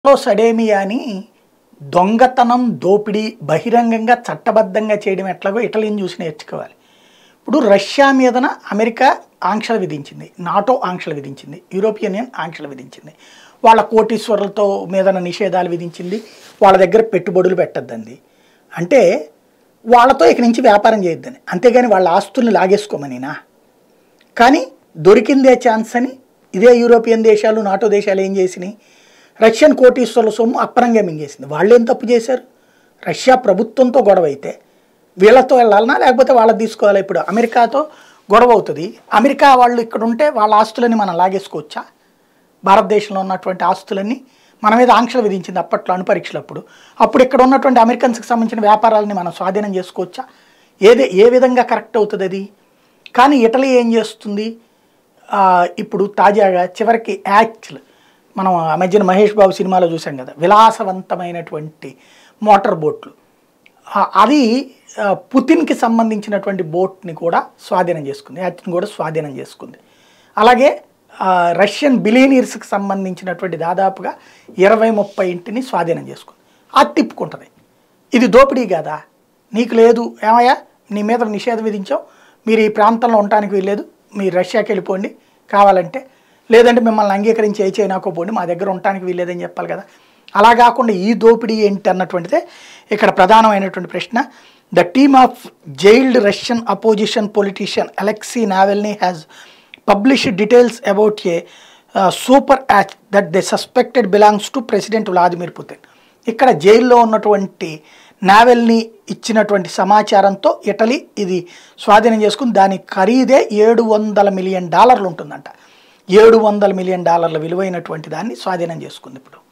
లో సడేమియాని దొంగతనం దోపిడీ బహిరంగంగా చట్టబద్ధంగా చేయడం ఎట్లాగో ఇటలీని చూసి నేర్చుకోవాలి ఇప్పుడు రష్యా మీదన అమెరికా ఆంక్షలు విధించింది నాటో ఆంక్షలు విధించింది యూరోపియన్ యూనియన్ ఆంక్షలు విధించింది వాళ్ళ కోటీశ్వరులతో మీదన నిషేధాలు విధించింది వాళ్ళ దగ్గర పెట్టుబడులు పెట్టద్దంది అంటే వాళ్ళతో ఇక నుంచి వ్యాపారం చేయొద్దని అంతేగాని వాళ్ళ ఆస్తుల్ని లాగేసుకోమనినా కానీ దొరికిందే ఛాన్స్ అని ఇదే యూరోపియన్ దేశాలు నాటో దేశాలు ఏం చేసినాయి రష్యన్ కోటీశ్వరుల సొమ్ము అప్పరంగా మింగేసింది వాళ్ళు ఏం తప్పు చేశారు రష్యా ప్రభుత్వంతో గొడవ అయితే వీళ్ళతో వెళ్ళాలనా లేకపోతే వాళ్ళది తీసుకోవాలా ఇప్పుడు అమెరికాతో గొడవ అవుతుంది అమెరికా వాళ్ళు ఇక్కడ ఉంటే వాళ్ళ ఆస్తులని మనం లాగేసుకోవచ్చా భారతదేశంలో ఉన్నటువంటి ఆస్తులన్నీ మన మీద ఆంక్షలు విధించింది అప్పట్లో అణుపరీక్షలప్పుడు అప్పుడు ఇక్కడ ఉన్నటువంటి అమెరికన్స్కి సంబంధించిన వ్యాపారాలని మనం స్వాధీనం చేసుకోవచ్చా ఏది ఏ విధంగా కరెక్ట్ అవుతుంది అది కానీ ఇటలీ ఏం చేస్తుంది ఆ, ఇప్పుడు తాజాగా చివరికి యాక్చువల్ మనం ఆ మధ్యన మహేష్ బాబు సినిమాలో చూసాం కదా విలాసవంతమైనటువంటి మోటార్ బోట్లు ఆ, అది ఆ, పుతిన్కి సంబంధించినటువంటి బోట్ని కూడా స్వాధీనం చేసుకుంది యాత్ని కూడా స్వాధీనం చేసుకుంది అలాగే ఆ, రష్యన్ బిలియనీర్స్కి సంబంధించినటువంటి దాదాపుగా ఇరవై ముప్పై ఇంటిని స్వాధీనం చేసుకుంది అది తిప్పుకుంటుంది ఇది దోపిడీ కాదా నీకు లేదు ఏమయ్యా నీ మీద నిషేధం విధించావు మీరు ఈ ప్రాంతంలో ఉండటానికి వీల్లేదు మీరు రష్యాకి వెళ్ళిపోండి కావాలంటే లేదంటే మిమ్మల్ని అంగీకరించి ఏ చైనాకో పోండి మా దగ్గర ఉండటానికి వీల్లేదని చెప్పాలి కదా అలా కాకుండా ఈ దోపిడీ ఏంటి అన్నటువంటిదే ఇక్కడ ప్రధానమైనటువంటి ప్రశ్న the team of jailed Russian opposition politician Alexei Navalny has published details about a super yacht that they suspected belongs to president Vladimir Putin ఇక్కడ జైల్లో ఉన్నటువంటి నావెల్ని ఇచ్చినటువంటి సమాచారంతో ఇటలీ ఇది స్వాధీనం చేసుకుని దాని ఖరీదే ఏడు వందల మిలియన్ డాలర్లు ఉంటుందంట ఏడు వందల మిలియన్ డాలర్ల విలువైనటువంటి దాన్ని స్వాధీనం చేసుకుంది ఇప్పుడు